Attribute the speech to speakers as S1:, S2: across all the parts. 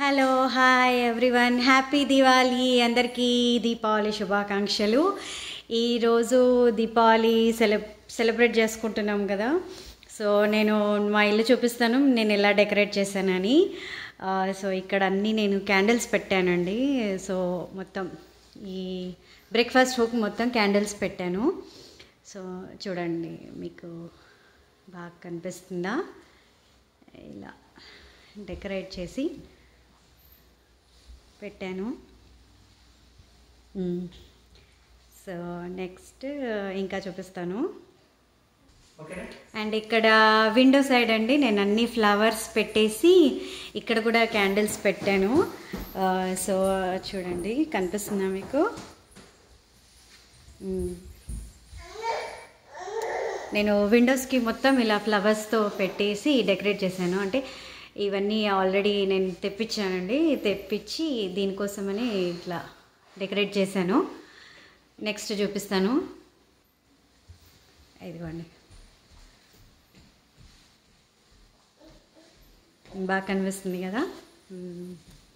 S1: Hello hi everyone happy Diwali అందరికీ దీపావళి శుభాకాంక్షలు ఈరోజు దీపావళి సెల సెలబ్రేట్ చేసుకుంటున్నాం కదా సో నేను మా ఇల్లు చూపిస్తాను నేను ఎలా డెకరేట్ చేశానని ఆ, సో ఇక్కడ అన్నీ నేను క్యాండిల్స్ పెట్టానండి సో మొత్తం ఈ బ్రేక్ఫాస్ట్ హుక్ మొత్తం క్యాండిల్స్ పెట్టాను సో చూడండి మీకు బాగా కనిపిస్తుందా ఇలా డెకరేట్ చేసి పెట్టాను మ్మ్. సో నెక్స్ట్ ఇంకా చూపిస్తాను అండ్ ఇక్కడ విండో సైడ్ అండి నేను అన్ని ఫ్లవర్స్ పెట్టేసి ఇక్కడ కూడా క్యాండిల్స్ పెట్టాను ఆ, సో చూడండి కనిపిస్తుందా మీకు మ్మ్. నేను విండోస్కి మొత్తం ఇలా ఫ్లవర్స్తో పెట్టేసి డెకరేట్ చేశాను అంటే ఇవన్నీ ఆల్రెడీ నేను తెప్పించానండి తెప్పించి దీనికోసమని ఇట్లా డెకరేట్ చేశాను నెక్స్ట్ చూపిస్తాను ఇదిగోండి బాగా కనిపిస్తుంది కదా మ్మ్.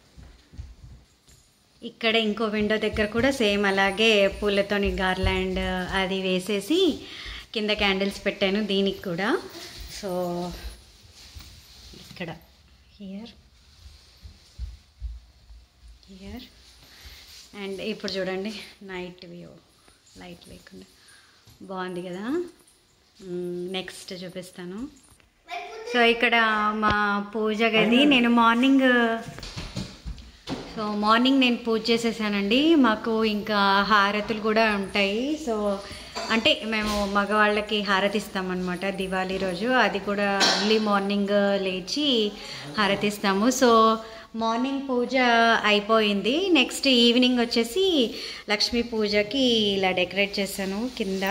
S1: ఇక్కడ ఇంకో విండో దగ్గర కూడా సేమ్ అలాగే పూలతోని గార్లాండ్ అది వేసేసి కింద క్యాండిల్స్ పెట్టాను దీనికి కూడా సో ఇక్కడ హియర్ హియర్ అండ్ ఇప్పుడు చూడండి నైట్ వ్యూ లైట్ లేకుండా బాగుంది కదా నెక్స్ట్ చూపిస్తాను సో ఇక్కడ మా పూజ గది నేను మార్నింగ్ సో మార్నింగ్ నేను పూజ చేసేసానండి మాకు ఇంకా హారతులు కూడా ఉంటాయి సో అంటే మేము మగవాళ్ళకి హారతి ఇస్తామన్నమాట దివాళీ రోజు అది కూడా ఎర్లీ మార్నింగ్ లేచి హారతి ఇస్తాము సో మార్నింగ్ పూజ అయిపోయింది నెక్స్ట్ ఈవినింగ్ వచ్చేసి లక్ష్మీ పూజకి ఇలా డెకరేట్ చేశాను కింద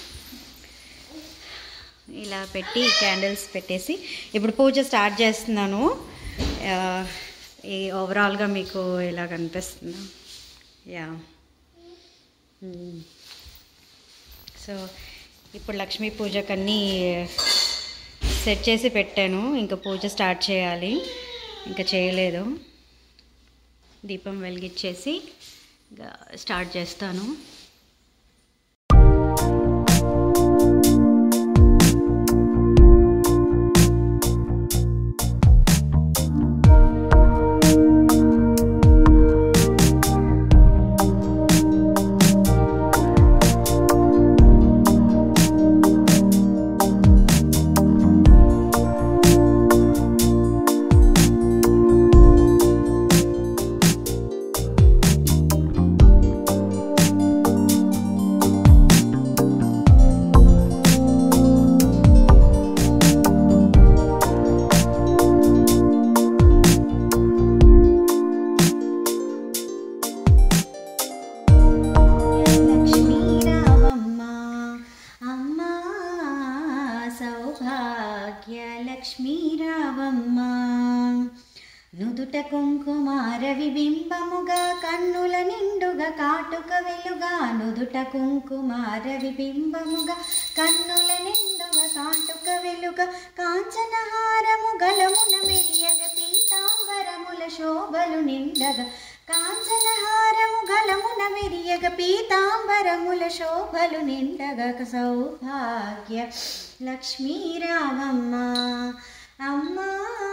S1: ఇలా పెట్టి క్యాండిల్స్ పెట్టేసి ఇప్పుడు పూజ స్టార్ట్ చేస్తున్నాను ఆ, ఈ ఓవరాల్గా మీకు ఇలా కనిపిస్తుందా యా మ్మ్. సో ఇప్పుడు లక్ష్మీ పూజకు అన్నీ సెట్ చేసి పెట్టాను ఇంకా పూజ స్టార్ట్ చేయాలి ఇంకా చేయలేదు దీపం వెలిగించేసి ఇంకా స్టార్ట్ చేస్తాను లక్ష్మీ రావమ్మ అమ్మ సౌభాగ్య లక్ష్మీ రావమ్మ నుదుట కుంకుమార విబింబముగా కన్నుల నిండుగా కాటుక వెలుగా నుదుట కుంకుమార విబింబముగా కన్నుల నిండుగా కాటుక వెలుగా కాంచనహారము గలమున మెరియగ పీతాంబరముల శోభలు నిండగా కాంచనహారము గలమున మెరియగ పీతాంబరముల శోభలు నిండగ సౌభాగ్య లక్ష్మీ రామమ్మ అమ్మా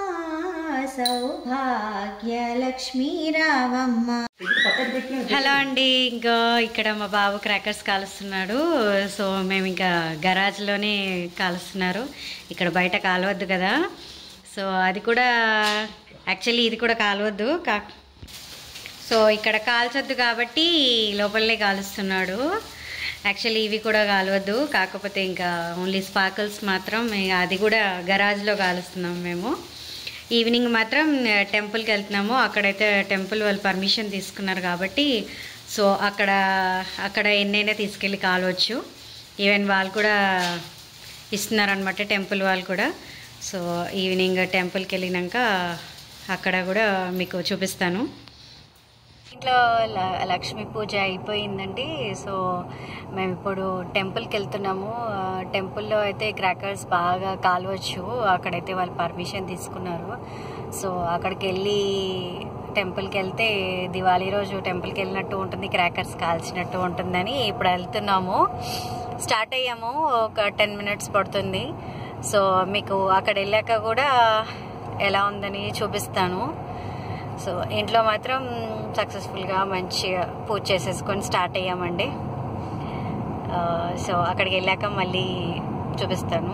S1: సౌభాగ్య లక్ష్మీ రామమ్మ హలో అండి ఇంకా ఇక్కడ మా బాబు క్రాకర్స్ కాలుస్తున్నాడు సో మేము ఇంకా గరాజ్లోనే కాలుస్తున్నారు ఇక్కడ బయట కాలవద్దు కదా సో అది కూడా యాక్చువల్లీ ఇది కూడా కాలవద్దు కా సో ఇక్కడ కాల్చొద్దు కాబట్టి లోపలనే కాలుస్తున్నాడు యాక్చువల్లీ ఇవి కూడా కాలవద్దు కాకపోతే ఇంకా ఓన్లీ స్పార్కల్స్ మాత్రం ఇక అది కూడా గరాజ్లో కాలుస్తున్నాం మేము ఈవినింగ్ మాత్రం టెంపుల్కి వెళ్తున్నాము అక్కడైతే టెంపుల్ వాళ్ళు పర్మిషన్ తీసుకున్నారు కాబట్టి సో అక్కడ అక్కడ ఎన్నైనా తీసుకెళ్ళి కాలవచ్చు ఈవెన్ వాళ్ళు కూడా ఇస్తున్నారనమాట టెంపుల్ వాళ్ళు కూడా సో ఈవినింగ్ టెంపుల్కి వెళ్ళినాక అక్కడ కూడా మీకు చూపిస్తాను ఇంట్లో ల- లక్ష్మీ పూజ అయిపోయిందండి సో మేము ఇప్పుడు టెంపుల్కి వెళ్తున్నాము ఆ, టెంపుల్లో అయితే క్రాకర్స్ బాగా కాలవచ్చు అక్కడైతే వాళ్ళు పర్మిషన్ తీసుకున్నారు సో అక్కడికి వెళ్ళి టెంపుల్కి వెళ్తే దివాళీ రోజు టెంపుల్కి వెళ్ళినట్టు ఉంటుంది క్రాకర్స్ కాల్చినట్టు ఉంటుందని ఇప్పుడు వెళ్తున్నాము స్టార్ట్ అయ్యాము ఒక టెన్ మినిట్స్ పడుతుంది సో మీకు అక్కడ వెళ్ళాక కూడా ఎలా ఉందని చూపిస్తాను సో ఇంట్లో మాత్రం సక్సెస్ఫుల్గా మంచిగా పూజ చేసేసుకొని స్టార్ట్ అయ్యామండి ఆ, సో అక్కడికి వెళ్ళాక మళ్ళీ చూపిస్తాను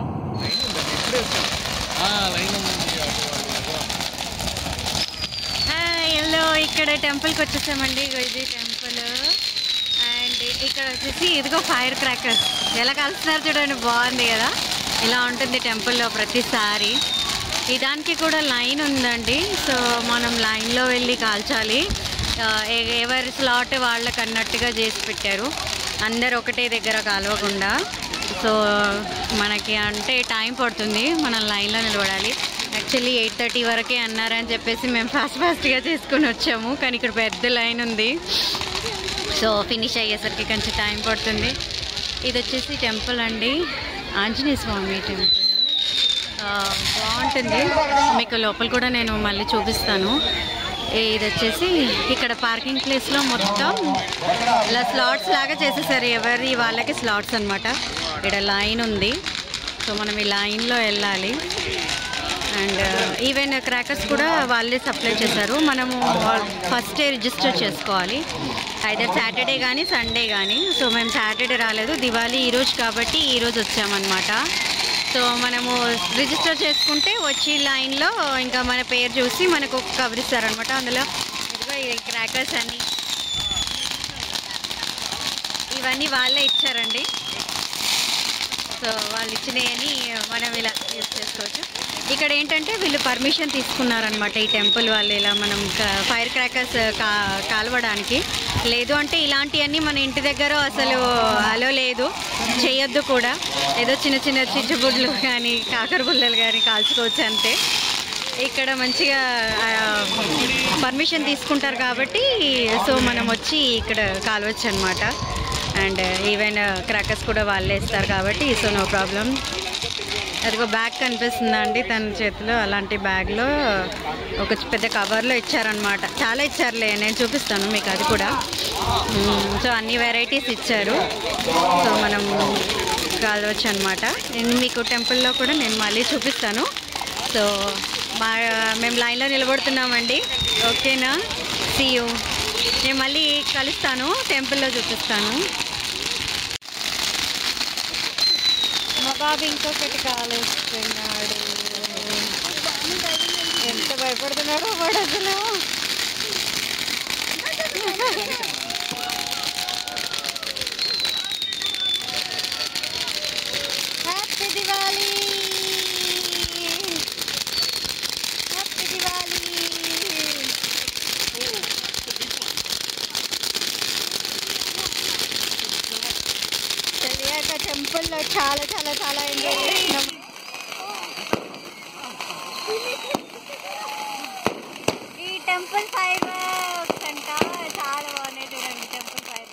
S1: హాయ్ హలో ఇక్కడ టెంపుల్కి వచ్చేసామండి ఇగో ఇది టెంపుల్ అండ్ ఇక్కడ వచ్చేసి ఇదిగో ఫైర్ క్రాకర్స్ ఎలా కలుస్తున్నారు చూడండి బాగుంది కదా ఇలా ఉంటుంది టెంపుల్లో ప్రతిసారి ఈ దానికి కూడా లైన్ ఉందండి సో మనం లైన్లో వెళ్ళి కాల్చాలి ఆ, ఎ- ఎవరి స్లాట్ వాళ్ళకి అన్నట్టుగా చేసి పెట్టారు అందరు ఒకటే దగ్గర కాలవకుండా సో మనకి అంటే టైం పడుతుంది మనం లైన్లో నిలబడాలి యాక్చువల్లీ ఎయిట్ థర్టీ వరకే అన్నారని చెప్పేసి మేము ఫాస్ట్ ఫాస్ట్గా చేసుకొని వచ్చాము కానీ ఇక్కడ పెద్ద లైన్ ఉంది సో ఫినిష్ అయ్యేసరికి కొంచెం టైం పడుతుంది ఇది వచ్చేసి టెంపుల్ అండి ఆంజనేయ స్వామి టెంపుల్ ఆ, బాగుంటుంది మీకు లోపల కూడా నేను మళ్ళీ చూపిస్తాను ఇది వచ్చేసి ఇక్కడ పార్కింగ్ ప్లేస్లో మొత్తం ఇలా స్లాట్స్ లాగా చేసేసారు ఎవరి వాళ్ళకి స్లాట్స్ అన్నమాట ఇక్కడ లైన్ ఉంది సో మనం ఈ లైన్లో వెళ్ళాలి అండ్ ఈవెన్ క్రాకర్స్ కూడా వాళ్ళే సప్లై చేశారు మనము ఫస్ట్ డే రిజిస్టర్ చేసుకోవాలి ఐదర్ సాటర్డే కానీ సండే కానీ సో మేము సాటర్డే రాలేదు దివాళీ ఈరోజు కాబట్టి ఈరోజు వచ్చామన్నమాట సో మనము రిజిస్టర్ చేసుకుంటే వచ్చి లైన్లో ఇంకా మన పేరు చూసి మనకు ఒక కవర్ ఇస్తారనమాట అందులో ఇదిగో ఈ క్రాకర్స్ అన్నీ ఇవన్నీ వాళ్ళే ఇచ్చారండి సో వాళ్ళు ఇచ్చినవని మనం ఇలా యూజ్ చేసుకోవచ్చు ఇక్కడ ఏంటంటే వీళ్ళు పర్మిషన్ తీసుకున్నారనమాట ఈ టెంపుల్ వాళ్ళు ఇలా మనం ఫైర్ క్రాకర్స్ కా కాలవడానికి లేదు అంటే ఇలాంటివన్నీ మన ఇంటి దగ్గర అసలు అలో లేదు చేయొద్దు కూడా ఏదో చిన్న చిన్న చిచ్చుబుడ్లు కానీ కాకర పుల్లలు కానీ కాల్చుకోవచ్చు అంతే ఇక్కడ మంచిగా పర్మిషన్ తీసుకుంటారు కాబట్టి సో మనం వచ్చి ఇక్కడ కాలవచ్చు అనమాట అండ్ ఈవెన్ క్రాకర్స్ కూడా వాళ్ళే ఇస్తారు కాబట్టి సో నో ప్రాబ్లం అదిగో బ్యాగ్ కనిపిస్తుందా అండి తన చేతిలో అలాంటి బ్యాగ్లో ఒక పెద్ద కవర్లో ఇచ్చారనమాట చాలా ఇచ్చారులే నేను చూపిస్తాను మీకు అది కూడా మ్మ్. సో అన్ని వెరైటీస్ ఇచ్చారు సో మనం కాలవచ్చు అనమాట నేను మీకు టెంపుల్లో కూడా నేను మళ్ళీ చూపిస్తాను సో మా మేము లైన్లో నిలబడుతున్నామండి ఓకేనా సీ యూ నేను మళ్ళీ కలుస్తాను టెంపుల్లో చూపిస్తాను మా బాబు ఇంకొకటి కాలేస్తున్నాడు ఎంత భయపడుతున్నాడో వాడు అసలు హ్యాపీ దివాలి హ్యాపీ దివాలి తెలియక టెంపుల్లో చాలా చాలా చాలా ఎంజాయ్ చేసినాం ఈ టెంపుల్ ఫైర్ వర్క్స్ అంట చాలా బాగున్నాయి చూడండి టెంపుల్ ఫైర్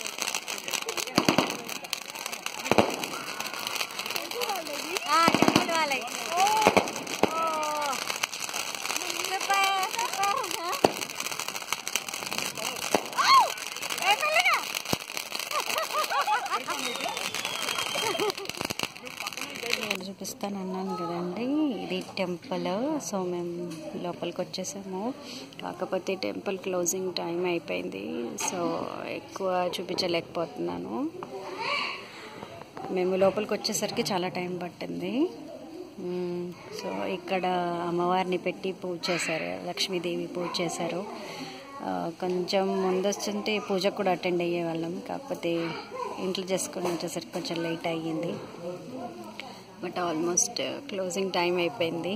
S1: టెంపుల్ వాళ్ళకి సూపర్ సూపర్ ఏ మెల్లగా నేను చూపిస్తాను అన్నాను కదండి ఇది టెంపుల్ సో మేము లోపలికి వచ్చేసాము కాకపోతే టెంపుల్ క్లోజింగ్ టైం అయిపోయింది సో ఎక్కువ చూపించలేకపోతున్నాను మేము లోపలికి వచ్చేసరికి చాలా టైం పట్టింది మ్మ్. సో ఇక్కడ అమ్మవారిని పెట్టి పూజ చేశారు లక్ష్మీదేవి పూజ చేశారు ఆ, కొంచెం ముందు వస్తుంటే పూజకు కూడా అటెండ్ అయ్యే వాళ్ళం కాకపోతే ఇంట్లో చేసుకొని వచ్చేసరికి కొంచెం లేట్ అయ్యింది బట్ ఆల్మోస్ట్ క్లోజింగ్ టైం అయిపోయింది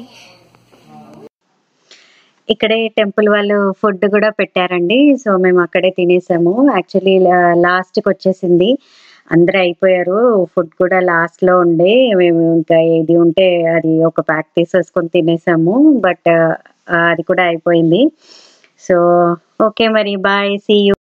S1: ఇక్కడే టెంపుల్ వాళ్ళు ఫుడ్ కూడా పెట్టారండి సో మేము అక్కడే తినేసాము యాక్చువల్లీ లాస్ట్కి వచ్చేసింది అందరూ అయిపోయారు ఫుడ్ కూడా లాస్ట్లో ఉండే మేము ఇంకా ఏది ఉంటే అది ఒక ప్యాక్ తీసేసుకొని తినేసాము బట్ అది కూడా అయిపోయింది సో ఓకే మరి బాయ్ సీ యూ